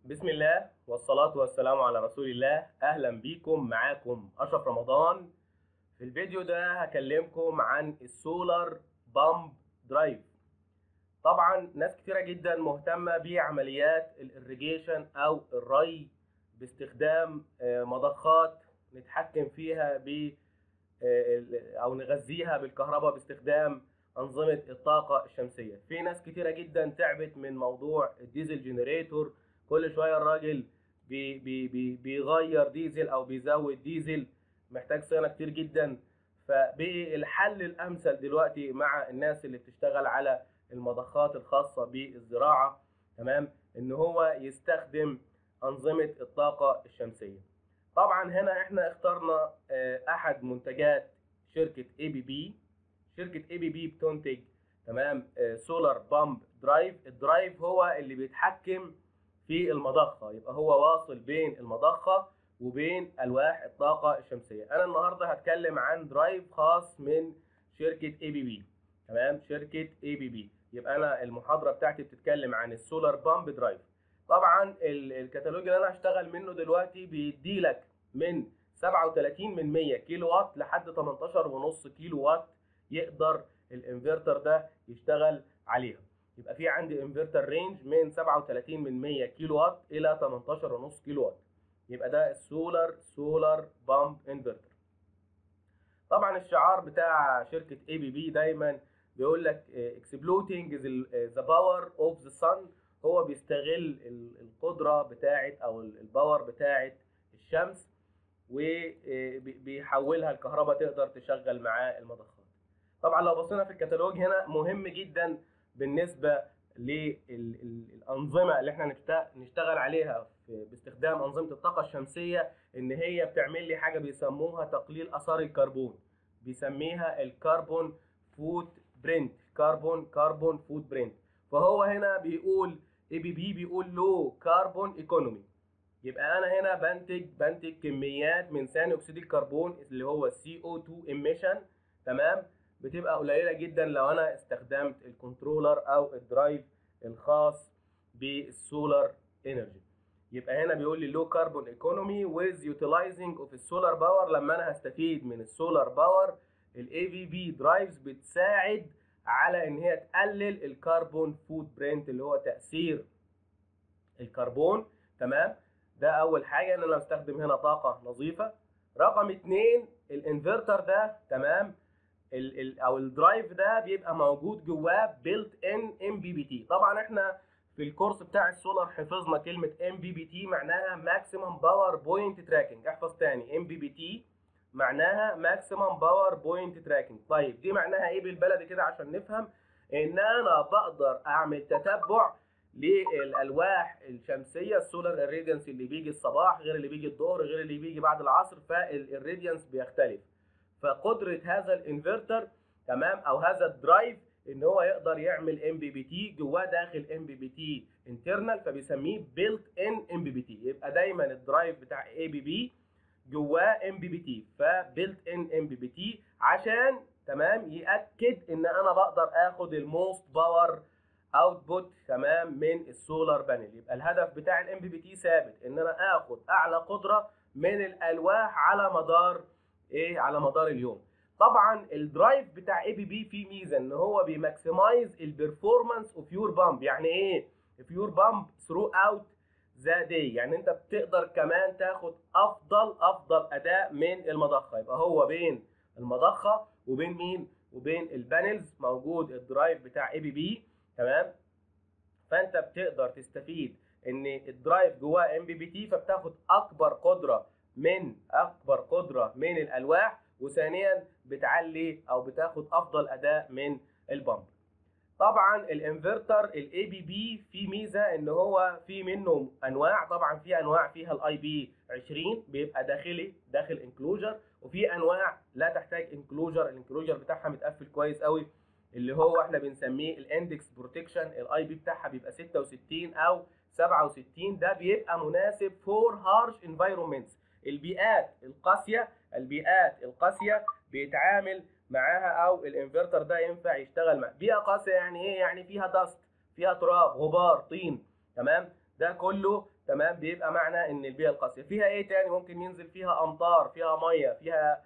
بسم الله والصلاة والسلام على رسول الله أهلا بيكم معاكم أشرف رمضان في الفيديو ده هكلمكم عن السولار بامب درايف طبعا ناس كتيرة جدا مهتمة بعمليات الاريجيشن أو الري باستخدام آه، مضخات نتحكم فيها ب آه، أو نغذيها بالكهرباء باستخدام أنظمة الطاقة الشمسية في ناس كتيرة جدا تعبت من موضوع الديزل جنريتور كل شويه الراجل بي بي بي بيغير ديزل او بيزود ديزل محتاج صيانه كتير جدا فبقي الحل الامثل دلوقتي مع الناس اللي بتشتغل على المضخات الخاصه بالزراعه تمام ان هو يستخدم انظمه الطاقه الشمسيه طبعا هنا احنا اخترنا آه، احد منتجات شركه اي بي بي شركه اي بي بي بتنتج تمام سولار بامب درايف الدرايف هو اللي بيتحكم في المضخه يبقى هو واصل بين المضخه وبين الواح الطاقه الشمسيه انا النهارده هتكلم عن درايف خاص من شركه اي بي بي تمام شركه اي بي بي يبقى انا المحاضره بتاعتي بتتكلم عن السولار بامب درايف طبعا ال- الكتالوج اللي انا هشتغل منه دلوقتي بيدي لك من 37 من 100 كيلو وات لحد 18 ونص كيلو وات يقدر الانفرتر ده يشتغل عليها يبقى في عندي انفرتر رينج من 37 من 100 كيلو وات الى 18 ونص كيلو وات يبقى ده السولار سولار بامب انفرتر طبعا الشعار بتاع شركه اي بي بي دايما بيقول لك اكسبلوتنج ذا باور اوف ذا sun هو بيستغل ال- القدره بتاعه او ال- الباور بتاعه الشمس وبيحولها الكهرباء تقدر تشغل معاه المضخات طبعا لو بصينا في الكتالوج هنا مهم جدا بالنسبه للانظمه اللي احنا نشت- نشتغل عليها في- باستخدام انظمه الطاقه الشمسيه ان هي بتعمل لي حاجه بيسموها تقليل اثار الكربون بيسميها الكربون فوت برنت كربون كربون فوت برنت فهو هنا بيقول اي بي بي بيقول لو كربون ايكونومي يبقى انا هنا بنتج بنتج كميات من ثاني اكسيد الكربون اللي هو السي او 2 ايميشن تمام بتبقى قليله جدا لو انا استخدمت الكنترولر او الدرايف الخاص بالسولار انرجي يبقى هنا بيقول لي لو كربون ايكونومي ويز يوتيلايزنج اوف السولار باور لما انا هستفيد من السولار باور الاي في بي درايفز بتساعد على ان هي تقلل الكربون فوت برنت اللي هو تاثير الكربون تمام ده اول حاجه ان انا بستخدم هنا طاقه نظيفه رقم اتنين الانفرتر ده تمام ال ال او الدرايف ده بيبقى موجود جواه بيلت ان ام بي بي تي طبعا احنا في الكورس بتاع السولار حفظنا كلمه ام بي بي تي معناها ماكسيمم باور بوينت تراكنج احفظ تاني ام بي بي تي معناها ماكسيمم باور بوينت تراكنج طيب دي معناها ايه بالبلدي كده عشان نفهم ان انا بقدر اعمل تتبع للالواح الشمسيه السولار الراديانس اللي بيجي الصباح غير اللي بيجي الظهر غير اللي بيجي بعد العصر فالراديانس بيختلف فقدره هذا الانفرتر تمام او هذا الدرايف ان هو يقدر يعمل ام بي بي تي جواه داخل ام بي بي تي انترنال فبيسميه بيلت ان ام بي بي تي يبقى دايما الدرايف بتاع اي بي بي جواه ام بي بي تي فبيلت ان ام بي بي تي عشان تمام ياكد ان انا بقدر اخد الموست باور اوتبوت تمام من السولار بانل يبقى الهدف بتاع الام بي بي تي ثابت ان انا اخد اعلى قدره من الالواح على مدار ايه على مدار اليوم طبعا الدرايف بتاع اي بي بي فيه ميزه ان هو بيماكسمايز البرفورمانس اوف يور بامب يعني ايه if your pump throughout the day يعني انت بتقدر كمان تاخد افضل افضل اداء من المضخه يبقى هو بين المضخه وبين مين وبين البانلز موجود الدرايف بتاع اي بي بي تمام فانت بتقدر تستفيد ان الدرايف جواه ام بي بي تي فبتاخد اكبر قدره من اكبر قدره من الالواح وثانيا بتعلي او بتاخد افضل اداء من البامب طبعا الانفرتر الاي بي بي في ميزه ان هو في منه انواع طبعا في انواع فيها الاي بي 20 بيبقى داخلي داخل انكلوجر وفي انواع لا تحتاج انكلوجر الانكلوجر بتاعها متقفل كويس قوي اللي هو احنا بنسميه الاندكس بروتكشن الاي بي بتاعها بيبقى 66 او 67 ده بيبقى مناسب فور هارش انفايرمنتس البيئات القاسيه البيئات القاسيه بيتعامل معاها او الانفرتر ده ينفع يشتغل مع بيئه قاسيه يعني ايه يعني فيها دست فيها تراب غبار طين تمام ده كله تمام بيبقى معنى ان البيئه القاسيه فيها ايه تاني ممكن ينزل فيها امطار فيها ميه فيها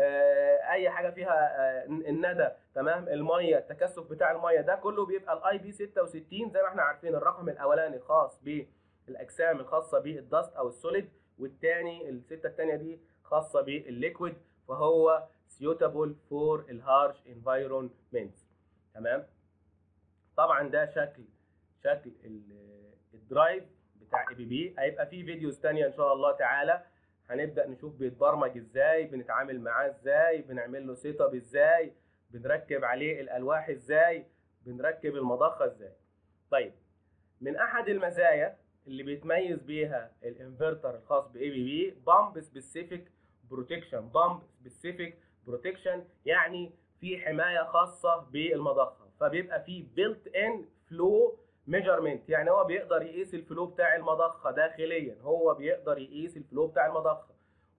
آه اي حاجه فيها آه الندى تمام الميه التكثف بتاع الميه ده كله بيبقى الاي بي 66 زي ما احنا عارفين الرقم الاولاني خاص بالاجسام الخاصه بالدست او السوليد والثاني السته الثانيه دي خاصه بالليكويد فهو suitable for الهارش environment تمام طبعا ده شكل شكل الدرايف بتاع اي بي بي هيبقى فيه فيديوز تانية ان شاء الله تعالى هنبدا نشوف بيتبرمج ازاي بنتعامل معاه ازاي بنعمل له سيت اب ازاي بنركب عليه الالواح ازاي بنركب المضخه ازاي طيب من احد المزايا اللي بيتميز بيها الانفرتر الخاص باي بي بي بامب سبيسيفيك بروتكشن بامب سبيسيفيك بروتكشن يعني في حمايه خاصه بالمضخه فبيبقى في بيلت ان فلو ميجرمنت يعني هو بيقدر يقيس الفلو بتاع المضخه داخليا هو بيقدر يقيس الفلو بتاع المضخه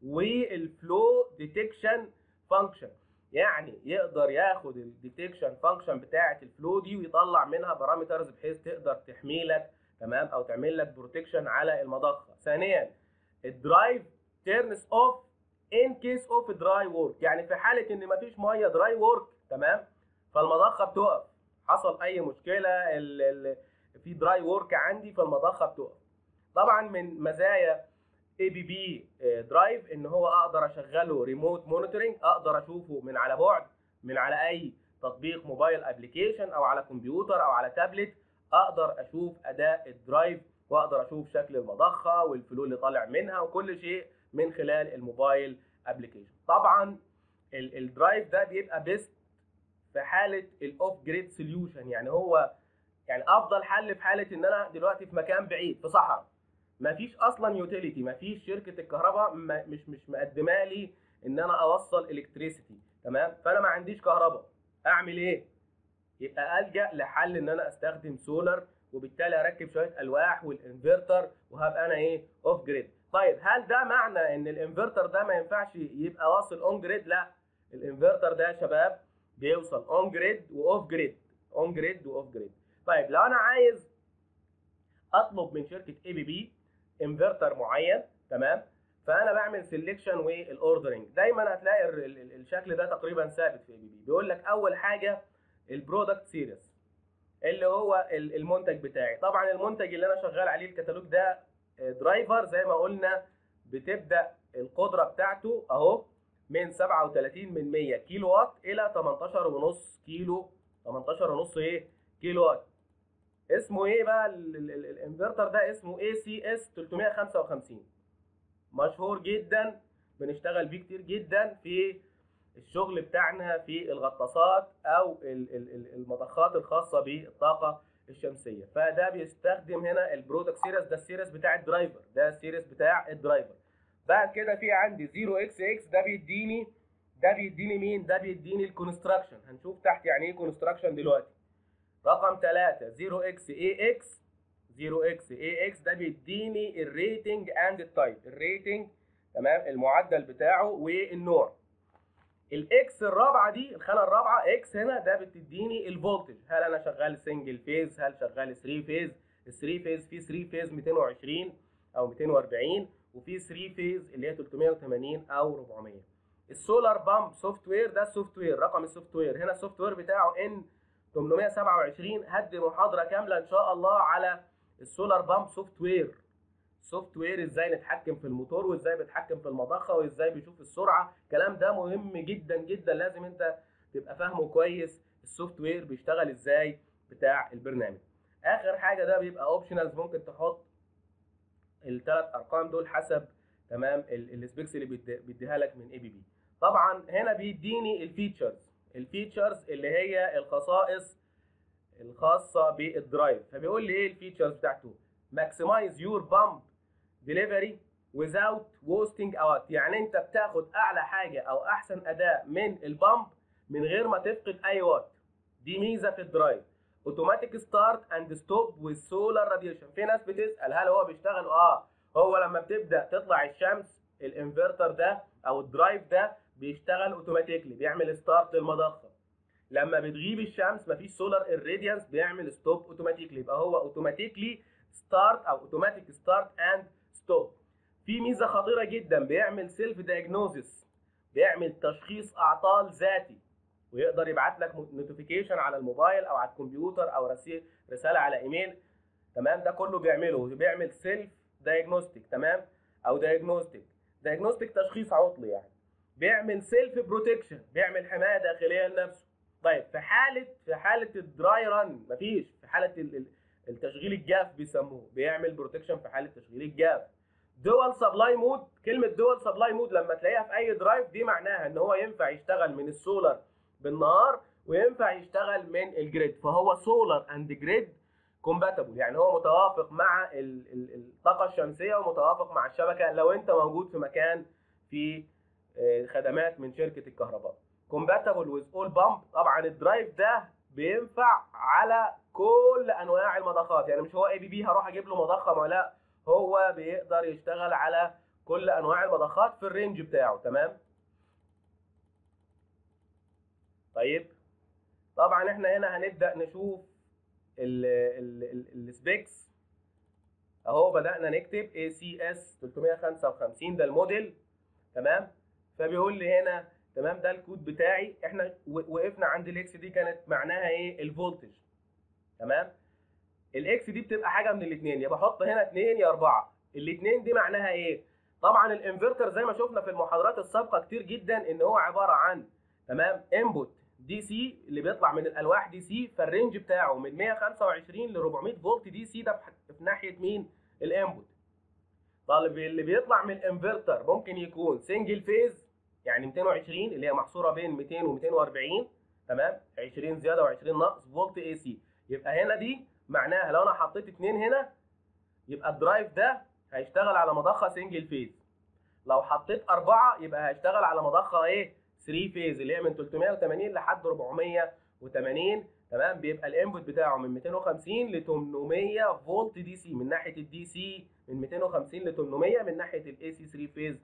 والفلو ديتكشن فانكشن يعني يقدر ياخد الديتكشن فانكشن بتاعه الفلو دي ويطلع منها بارامترز بحيث تقدر تحمي لك تمام او تعمل لك بروتكشن على المضخه ثانيا الدرايف تيرنس اوف ان كيس اوف دراي وورك يعني في حاله ان مفيش ميه دراي وورك تمام فالمضخه بتقف حصل اي مشكله ال ال في دراي وورك عندي فالمضخه بتقف طبعا من مزايا اي بي بي درايف ان هو اقدر اشغله ريموت مونيتورنج اقدر اشوفه من على بعد من على اي تطبيق موبايل ابلكيشن او على كمبيوتر او على تابلت اقدر اشوف اداء الدرايف واقدر اشوف شكل المضخه والفلو اللي طالع منها وكل شيء من خلال الموبايل ابلكيشن طبعا الدرايف ده بيبقى بيست في حاله الاوف جريد سوليوشن يعني هو يعني افضل حل في حاله ان انا دلوقتي في مكان بعيد في صحراء مفيش اصلا يوتيليتي مفيش شركه الكهرباء مش مش مقدمه لي ان انا اوصل الكتريسيتي تمام فانا ما عنديش كهرباء اعمل ايه يبقى الجا لحل ان انا استخدم سولار وبالتالي اركب شويه الواح والانفرتر وهبقى انا ايه اوف جريد طيب هل ده معنى ان الانفرتر ده ما ينفعش يبقى واصل اون جريد لا الانفرتر ده يا شباب بيوصل اون جريد واوف جريد اون جريد واوف جريد طيب لو انا عايز اطلب من شركه اي بي بي انفرتر معين تمام فانا بعمل سيلكشن والاوردرنج دايما هتلاقي الشكل ده تقريبا ثابت في اي بي بي بيقول لك اول حاجه البرودكت سيريز اللي هو المنتج بتاعي طبعا المنتج اللي انا شغال عليه الكتالوج ده درايفر زي ما قلنا بتبدا القدره بتاعته اهو من 37 من 100 كيلو وات الى 18 ونص كيلو 18 ونص ايه كيلو وات اسمه ايه بقى الانفرتر ده اسمه اي سي اس 355 مشهور جدا بنشتغل بيه كتير جدا في الشغل بتاعنا في الغطاسات او المضخات الخاصه بالطاقه الشمسيه فده بيستخدم هنا البرودكت سيريس ده السيريس بتاع الدرايفر ده السيريس بتاع الدرايفر بعد كده في عندي 0 اكس اكس ده بيديني ده بيديني مين ده بيديني الكونستراكشن هنشوف تحت يعني ايه كونستراكشن دلوقتي رقم 3 0 اكس اي اكس 0 اكس اي اكس ده بيديني الريتنج اند التايب الريتنج تمام المعدل بتاعه والنوع الاكس الرابعه دي الخانه الرابعه اكس هنا ده بتديني الفولتج هل انا شغال سنجل فيز هل شغال 3 فيز ال 3 فيز في 3 فيز 220 او 240 وفي 3 فيز اللي هي 380 او 400 السولار بامب سوفت وير ده السوفت وير رقم السوفت وير هنا السوفت وير بتاعه ان 827 هدي محاضره كامله ان شاء الله على السولار بامب سوفت وير سوفت وير ازاي نتحكم في الموتور وازاي بيتحكم في المضخه وازاي بيشوف السرعه الكلام ده مهم جدا جدا لازم انت تبقى فاهمه كويس السوفت وير بيشتغل ازاي بتاع البرنامج اخر حاجه ده بيبقى اوبشنالز ممكن تحط الثلاث ارقام دول حسب تمام السبيكس اللي بيديها لك من اي بي بي طبعا هنا بيديني الفيتشرز الفيتشرز اللي هي الخصائص الخاصه بالدرايف فبيقول لي ايه الفيتشرز بتاعته ماكسمايز يور بامب ديليفري without wasting a watt يعني انت بتاخد اعلى حاجه او احسن اداء من البامب من غير ما تفقد اي وات دي ميزه في الدرايف اوتوماتيك ستارت اند ستوب with سولار راديشن في ناس بتسال هل هو بيشتغل اه هو لما بتبدا تطلع الشمس الانفرتر ده او الدرايف ده بيشتغل اوتوماتيكلي بيعمل ستارت للمضخه لما بتغيب الشمس مفيش سولار الراديانس بيعمل ستوب اوتوماتيكلي يبقى هو اوتوماتيكلي ستارت او اوتوماتيك ستارت اند ستوب في ميزه خطيره جدا بيعمل سيلف دايجنوزس بيعمل تشخيص اعطال ذاتي ويقدر يبعت لك نوتيفيكيشن على الموبايل او على الكمبيوتر او رسي- رساله على ايميل تمام ده كله بيعمله بيعمل سيلف دايجنوستيك تمام او دايجنوستيك دايجنوستيك تشخيص عطل يعني بيعمل سيلف بروتكشن بيعمل حمايه داخليه لنفسه طيب في حاله في حاله الدراي ران مفيش في حاله ال- ال- التشغيل الجاف بيسموه بيعمل بروتكشن في حاله تشغيل الجاف دول سبلاي مود كلمه دول سبلاي مود لما تلاقيها في اي درايف دي معناها ان هو ينفع يشتغل من السولار بالنهار وينفع يشتغل من الجريد فهو سولار اند جريد كومباتبل يعني هو متوافق مع ال- ال- الطاقه الشمسيه ومتوافق مع الشبكه لو انت موجود في مكان في آه، خدمات من شركه الكهرباء كومباتبل ويز اول بامب طبعا الدرايف ده بينفع على كل انواع المضخات يعني مش هو اي بي بي هروح اجيب له مضخه ما لا هو بيقدر يشتغل على كل انواع المضخات في الرينج بتاعه تمام طيب طبعا احنا هنا هنبدا نشوف السبيكس اهو بدانا نكتب ACS 355 ده الموديل تمام فبيقول لي هنا تمام ده الكود بتاعي احنا و- وقفنا عند الاكس دي كانت معناها ايه الفولتج تمام الاكس دي بتبقى حاجه من الاثنين يا بحط هنا اثنين يا اربعه الاثنين دي معناها ايه طبعا الانفرتر زي ما شفنا في المحاضرات السابقه كتير جدا ان هو عباره عن تمام انبوت دي سي اللي بيطلع من الالواح دي سي فالرينج بتاعه من 125 ل 400 فولت دي سي ده في- في ناحيه مين الانبوت طالب اللي بيطلع من الانفرتر ممكن يكون سنجل فيز يعني 220 اللي هي محصوره بين 200 و 240 تمام 20 زياده و20 ناقص فولت اي سي يبقى هنا دي معناها لو انا حطيت اتنين هنا يبقى الدرايف ده هيشتغل على مضخه سنجل فيز لو حطيت أربعة يبقى هيشتغل على مضخة إيه؟ 3 فيز اللي هي من 380 لحد 480 تمام بيبقى الانبوت بتاعه من 250 ل 800 فولت دي سي من ناحية الدي سي من 250 ل 800 من ناحية الاي سي 3 فيز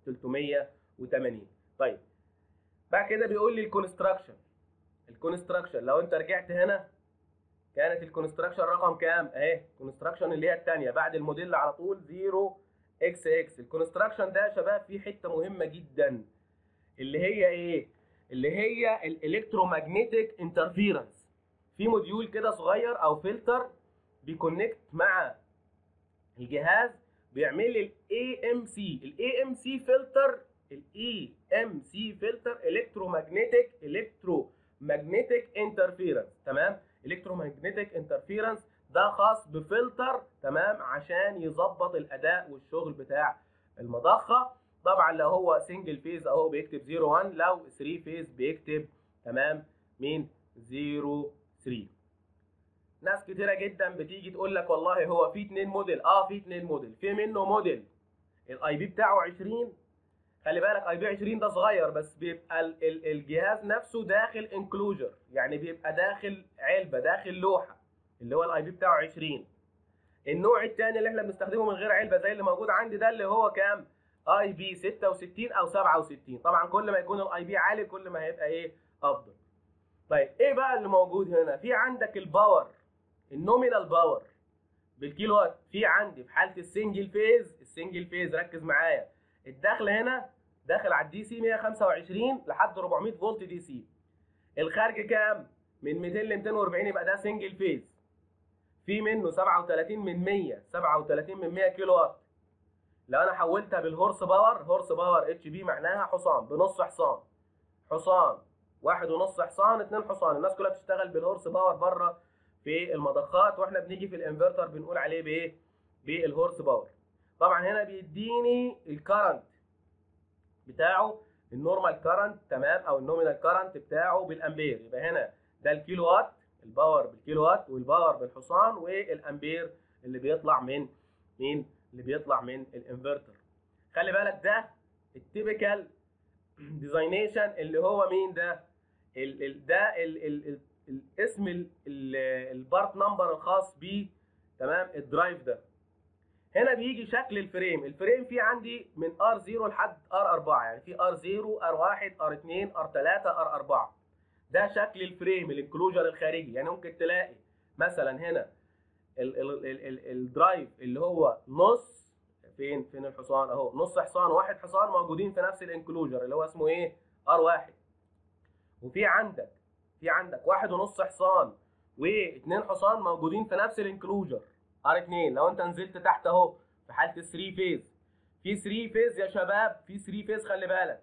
380 طيب بعد كده بيقول لي الكونستراكشن الكونستراكشن لو انت رجعت هنا كانت الكونستراكشن رقم كام؟ اهي الكونستراكشن اللي هي الثانيه بعد الموديل على طول 0 اكس اكس الكونستراكشن ده يا شباب فيه حته مهمه جدا اللي هي ايه؟ اللي هي الالكترومagnetic انترفيرنس في موديول كده صغير او فلتر بيكونكت مع الجهاز بيعمل لي الاي ام سي الاي ام سي فلتر الاي ام سي فلتر الكترومagnetic الكترومagnetic انترفيرنس تمام الكترومagnetic انترفيرنس ده خاص بفلتر تمام عشان يظبط الاداء والشغل بتاع المضخه طبعا لو هو سنجل فيز اهو بيكتب 0 1 لو 3 فيز بيكتب تمام مين 0 3 ناس كتيره جدا بتيجي تقول لك والله هو في اتنين موديل اه في اتنين موديل في منه موديل الاي بي بتاعه 20 خلي بالك اي بي 20 ده صغير بس بيبقى ال ال الجهاز نفسه داخل انكلوجر يعني بيبقى داخل علبه داخل لوحه اللي هو الاي بي بتاعه 20 النوع الثاني اللي احنا بنستخدمه من غير علبه زي اللي موجود عندي ده اللي هو كام اي بي 66 او 67 طبعا كل ما يكون الاي بي عالي كل ما هيبقى ايه افضل طيب ايه بقى اللي موجود هنا في عندك الباور النومينال باور بالكيلو وات في عندي في حاله السنجل فيز السنجل فيز ركز معايا الدخل هنا داخل على الدي سي 125 لحد 400 فولت دي سي الخارج كام من 200 ل 240 يبقى ده سنجل فيز في منه 37 من 100 37 من 100 كيلو وات لو انا حولتها بالهورس باور هورس باور اتش بي معناها حصان بنص حصان حصان واحد ونص حصان اتنين حصان الناس كلها بتشتغل بالهورس باور بره في المضخات واحنا بنيجي في الانفرتر بنقول عليه بايه بالهورس باور طبعا هنا بيديني الكرنت بتاعه النورمال كرنت تمام او النومينال كرنت بتاعه بالامبير يبقى هنا ده الكيلو وات الباور بالكيلو وات والباور بالحصان والامبير اللي بيطلع من مين اللي بيطلع من الانفرتر خلي بالك ده التيبيكال ديزاينيشن اللي هو مين ده ال ال ده ال ال ال الاسم ال- ال- البارت نمبر الخاص بيه تمام الدرايف ده هنا بيجي شكل الفريم الفريم فيه عندي من R0 لحد R4 يعني في R0 R1 R2 R3 R4 ده شكل الفريم الانكلوجر الخارجي يعني ممكن تلاقي مثلا هنا ال- ال- ال- ال- الدرايف اللي هو نص فين فين الحصان اهو نص حصان وواحد حصان موجودين في نفس الانكلوجر اللي هو اسمه ايه ار واحد وفي عندك في عندك واحد ونص حصان واثنين حصان موجودين في نفس الانكلوجر ار 2 لو انت نزلت تحت اهو في حاله 3 فيز في 3 فيز يا شباب في 3 فيز خلي بالك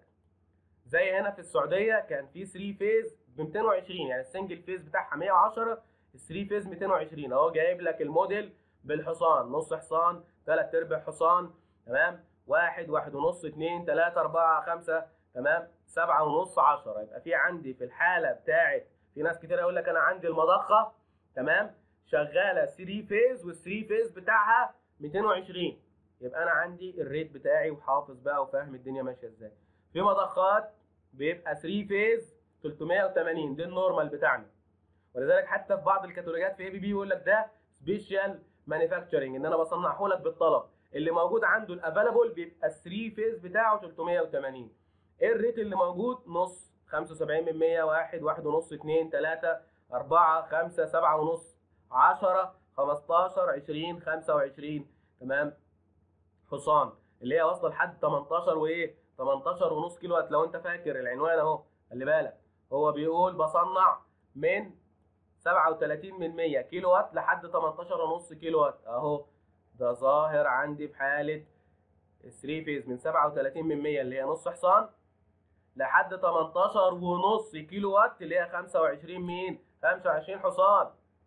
زي هنا في السعوديه كان في 3 فيز ب 220 يعني السنجل فيز بتاعها 110 ال 3 فيز 220 اهو جايب لك الموديل بالحصان نص حصان ثلاث ارباع حصان تمام واحد واحد ونص اثنين ثلاثة أربعة خمسة تمام سبعة ونص عشرة يبقى في عندي في الحالة بتاعت في ناس كتير يقول لك أنا عندي المضخة تمام شغالة 3 فيز وال 3 فيز بتاعها 220 يبقى أنا عندي الريت بتاعي وحافظ بقى وفاهم الدنيا ماشية إزاي في مضخات بيبقى 3 فيز 380 ده النورمال بتاعنا ولذلك حتى في بعض الكتالوجات في اي بي بي يقول لك ده سبيشال مانيفاكتشرنج ان انا بصنعه لك بالطلب اللي موجود عنده الافيلابل بيبقى 3 فيز بتاعه 380 ايه الريت اللي موجود نص 75 من 100 1 1 ونص 2 3 4 5 7 ونص 10 15 20 25 تمام حصان اللي هي واصله لحد 18 وايه 18 ونص كيلو وات لو انت فاكر العنوان اهو خلي بالك هو بيقول بصنع من 37 من 100 كيلو وات لحد 18 ونص كيلو وات اهو ده ظاهر عندي في حاله 3 فيز من 37 من 100 اللي هي نص حصان لحد 18 ونص كيلو وات اللي هي 25 مين 25 حصان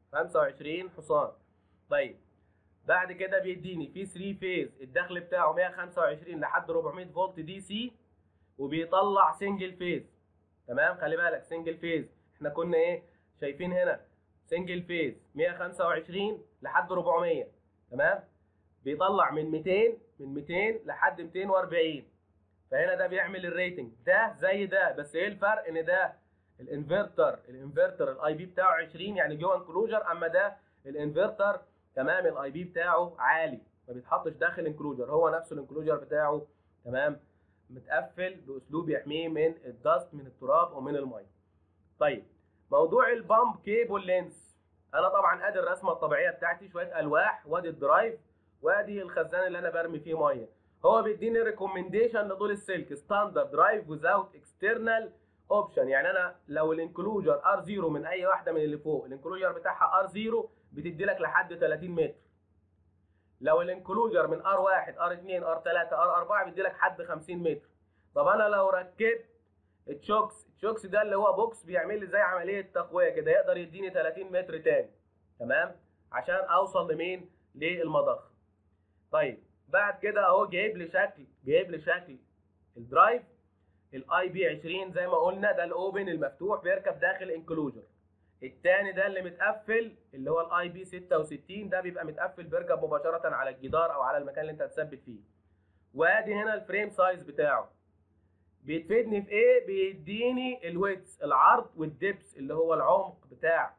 25 حصان طيب بعد كده بيديني في 3 فيز الدخل بتاعه 125 لحد 400 فولت دي سي وبيطلع سنجل فيز تمام خلي بالك سنجل فيز احنا كنا ايه شايفين هنا سنجل فيز 125 لحد 400 تمام بيطلع من 200 من 200 لحد 240 فهنا ده بيعمل الريتنج ده زي ده بس ايه الفرق ان ده الانفرتر الانفرتر الاي بي بتاعه 20 يعني جوه انكلوجر اما ده الانفرتر تمام الاي بي بتاعه عالي ما بيتحطش داخل انكلوجر هو نفسه الانكلوجر بتاعه تمام متقفل باسلوب يحميه من الدست من التراب ومن الميه طيب موضوع البامب كيبل لينس انا طبعا ادي الرسمه الطبيعيه بتاعتي شويه الواح وادي الدرايف وادي الخزان اللي انا برمي فيه ميه هو بيديني ريكومنديشن لطول السلك ستاندرد درايف ويزاوت اكسترنال اوبشن يعني انا لو الانكلوجر ار 0 من اي واحده من اللي فوق الانكلوجر بتاعها ار 0 بتدي لك لحد 30 متر لو الانكلوجر من ار 1 ار 2 ار 3 ار 4 بيدي لك حد 50 متر طب انا لو ركبت التشوكس التشوكس ده اللي هو بوكس بيعمل لي زي عمليه تقويه كده يقدر يديني 30 متر تاني تمام عشان اوصل لمين للمضخه طيب بعد كده اهو جايب لي شكل جايب لي شكل الدرايف الاي بي 20 زي ما قلنا ده الاوبن المفتوح بيركب داخل انكلوجر التاني ده اللي متقفل اللي هو الاي بي 66 ده بيبقى متقفل بيركب مباشره على الجدار او على المكان اللي انت هتثبت فيه وادي هنا الفريم سايز بتاعه بيتفيدني في ايه بيديني الويتس العرض والدبس اللي هو العمق بتاع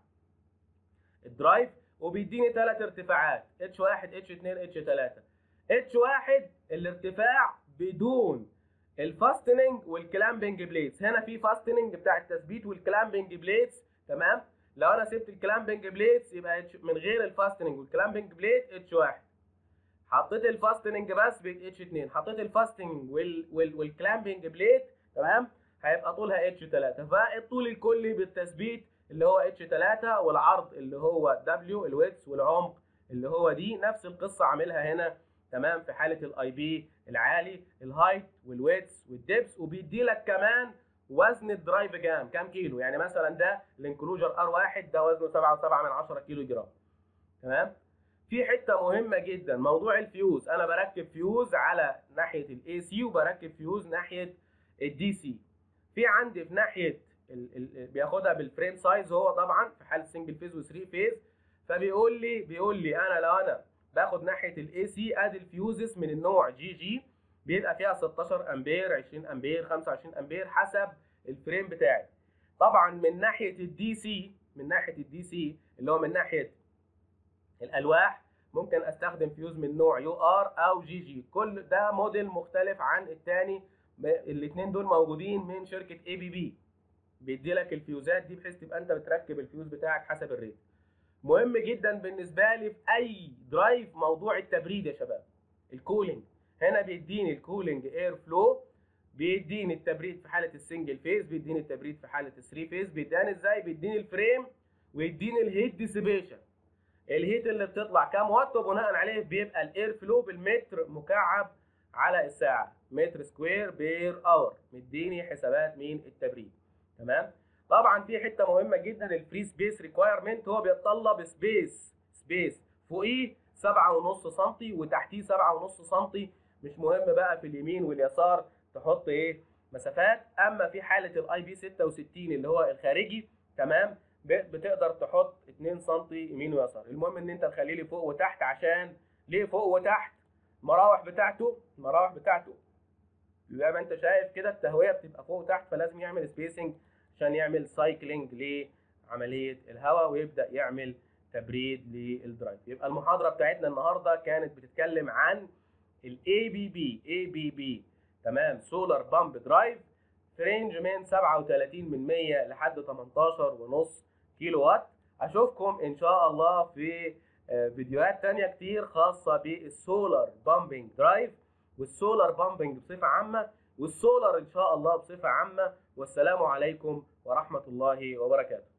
الدرايف وبيديني ثلاث ارتفاعات اتش 1 اتش 2 اتش 3 اتش 1 الارتفاع بدون الفاستننج والكلامبنج بليتس هنا في فاستننج بتاع التثبيت والكلامبنج بليتس تمام لو انا سبت الكلامبنج بليتس يبقى اتش من غير الفاستننج والكلامبنج بليت اتش 1 حطيت الفاستننج بس بقت اتش 2 حطيت الفاستنج وال وال والكلامبنج بليت تمام هيبقى طولها اتش 3 فالطول الكلي بالتثبيت اللي هو اتش 3 والعرض اللي هو دبليو الويتس والعمق اللي هو دي نفس القصه عاملها هنا تمام في حاله الاي بي العالي الهايت والويتس والدبس وبيدي لك كمان وزن الدرايف جام كام كيلو يعني مثلا ده الانكلوجر ار 1 ده وزنه 7.7 من 10 كيلو جرام تمام في حته مهمه جدا موضوع الفيوز انا بركب فيوز على ناحيه الاي سي وبركب فيوز ناحيه الدي سي في عندي في ناحيه ال ال بياخدها بالفريم سايز هو طبعا في حاله سنجل فيز و3 فيز فبيقول لي بيقول لي انا لو انا باخد ناحيه الاي سي ادي الفيوزز من النوع جي جي بيبقى فيها 16 امبير 20 امبير 25 امبير حسب الفريم بتاعي طبعا من ناحيه الدي سي من ناحيه الدي سي اللي هو من ناحيه الالواح ممكن استخدم فيوز من نوع يو ار او جي جي كل ده موديل مختلف عن الثاني الاثنين دول موجودين من شركه اي بي بي بيدي لك الفيوزات دي بحيث تبقى انت بتركب الفيوز بتاعك حسب الريت مهم جدا بالنسبه لي في اي درايف موضوع التبريد يا شباب الكولينج هنا بيديني الكولينج اير فلو بيديني التبريد في حاله السنجل فيز بيديني التبريد في حاله الثري فيز بيديني ازاي بيديني الفريم ويديني الهيت ديسيبيشن الهيت اللي بتطلع كام وات وبناء عليه بيبقى الاير فلو بالمتر مكعب على الساعه متر سكوير بير اور مديني حسابات مين التبريد تمام طبعا في حته مهمه جدا الفري سبيس ريكوايرمنت هو بيتطلب سبيس سبيس فوقيه 7.5 سم وتحتيه 7.5 سم مش مهم بقى في اليمين واليسار تحط ايه مسافات اما في حاله الاي بي 66 اللي هو الخارجي تمام بتقدر تحط 2 سم يمين ويسار المهم ان انت تخليه لي فوق وتحت عشان ليه فوق وتحت المراوح بتاعته المراوح بتاعته زي ما انت شايف كده التهويه بتبقى فوق وتحت فلازم يعمل سبيسنج عشان يعمل سايكلينج لعمليه الهواء ويبدا يعمل تبريد للدرايف يبقى المحاضره بتاعتنا النهارده كانت بتتكلم عن الاي بي بي اي بي بي تمام سولار بامب درايف في رينج من 37 من 100 لحد 18 ونص كيلو وات اشوفكم ان شاء الله في فيديوهات تانية كتير خاصة بالسولار بامبنج درايف والسولار بامبنج بصفة عامة والسولار ان شاء الله بصفة عامة والسلام عليكم ورحمة الله وبركاته